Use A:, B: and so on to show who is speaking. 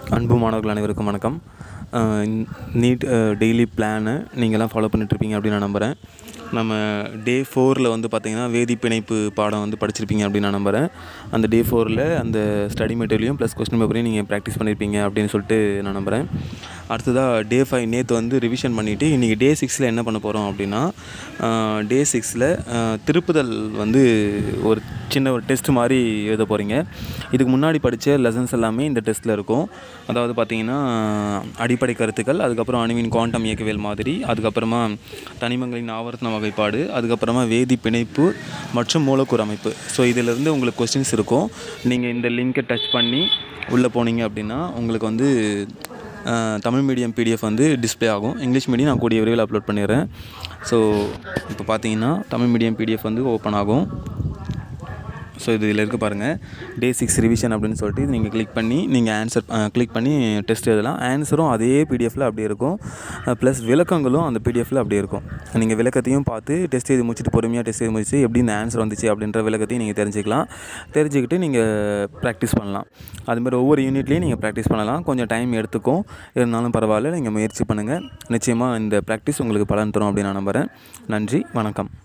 A: அன்பு மாணவர்கள் அனைவருக்கும் வணக்கம் நீட் டெய்லி பிளானு நீங்கள்லாம் ஃபாலோ பண்ணிகிட்ருப்பீங்க அப்படின்னு நான் நம்புகிறேன் நம்ம டே ஃபோரில் வந்து பார்த்திங்கன்னா வேதி பிணைப்பு பாடம் வந்து படிச்சிருப்பீங்க அப்படின்னு நான் நம்புகிறேன் அந்த டே ஃபோரில் அந்த ஸ்டடி மெட்டீரியலையும் ப்ளஸ் கொஸ்டின் பேப்பரையும் நீங்கள் ப்ராக்டிஸ் பண்ணியிருப்பீங்க அப்படின்னு சொல்லிட்டு நான் நம்புகிறேன் அடுத்ததாக டே ஃபைவ் நேற்று வந்து ரிவிஷன் பண்ணிவிட்டு இன்றைக்கி டே சிக்ஸில் என்ன பண்ண போகிறோம் அப்படின்னா டே சிக்ஸில் திருப்புதல் வந்து ஒரு சின்ன ஒரு டெஸ்ட் மாதிரி எழுத போகிறீங்க இதுக்கு முன்னாடி படித்த லெசன்ஸ் எல்லாமே இந்த டெஸ்ட்டில் இருக்கும் அதாவது பார்த்தீங்கன்னா அடிப்படை கருத்துக்கள் அதுக்கப்புறம் அணுவின் குவாண்டம் இயக்கவியல் மாதிரி அதுக்கப்புறமா தனிமங்களின் ஆவர்த்தன வகைப்பாடு அதுக்கப்புறமா வேதி பிணைப்பு மற்றும் மூலக்கூறு அமைப்பு ஸோ இதிலிருந்து உங்களுக்கு கொஸ்டின்ஸ் இருக்கும் நீங்கள் இந்த லிங்கை டச் பண்ணி உள்ளே போனீங்க அப்படின்னா உங்களுக்கு வந்து அஹ், தமிழ் மீடியம் பிடிஎஃப் வந்து டிஸ்ப்ளே ஆகும் இங்கிலீஷ் மீடியம் நான் கூடிய விரைவில் அப்லோட் பண்ணிடுறேன் ஸோ இப்போ பார்த்தீங்கன்னா தமிழ் மீடியம் பிடிஎஃப் வந்து ஓப்பன் ஆகும் ஸோ இது இதில் இருக்க பாருங்கள் டே சிக்ஸ் ரிவிஷன் அப்படின்னு சொல்லிட்டு இது நீங்கள் கிளிக் பண்ணி நீங்கள் ஆன்சர் கிளிக் பண்ணி டெஸ்ட் எழுதலாம் ஆன்சரும் அதே பிடிஎஃப்பில் அப்படியே இருக்கும் ப்ளஸ் விளக்கங்களும் அந்த பிடிஎஃப்பில் அப்படியே இருக்கும் நீங்கள் விளக்கத்தையும் பார்த்து டெஸ்ட் எழுதி முடிச்சுட்டு பொறுமையாக டெஸ்ட் எழுதி முடிச்சு எப்படி இந்த ஆன்சர் வந்துச்சு அப்படின்ற விளக்கத்தையும் நீங்கள் தெரிஞ்சுக்கலாம் தெரிஞ்சுக்கிட்டு நீங்கள் ப்ராக்டிஸ் பண்ணலாம் அதுமாதிரி ஒவ்வொரு யூனிட்லேயும் நீங்கள் ப்ராக்டிஸ் பண்ணலாம் கொஞ்சம் டைம் எடுத்துக்கும் இருந்தாலும் பரவாயில்ல நீங்கள் முயற்சி பண்ணுங்கள் நிச்சயமாக இந்த ப்ராக்டிஸ் உங்களுக்கு பலன் தரும் அப்படின்னு நான் நம்புகிறேன் நன்றி வணக்கம்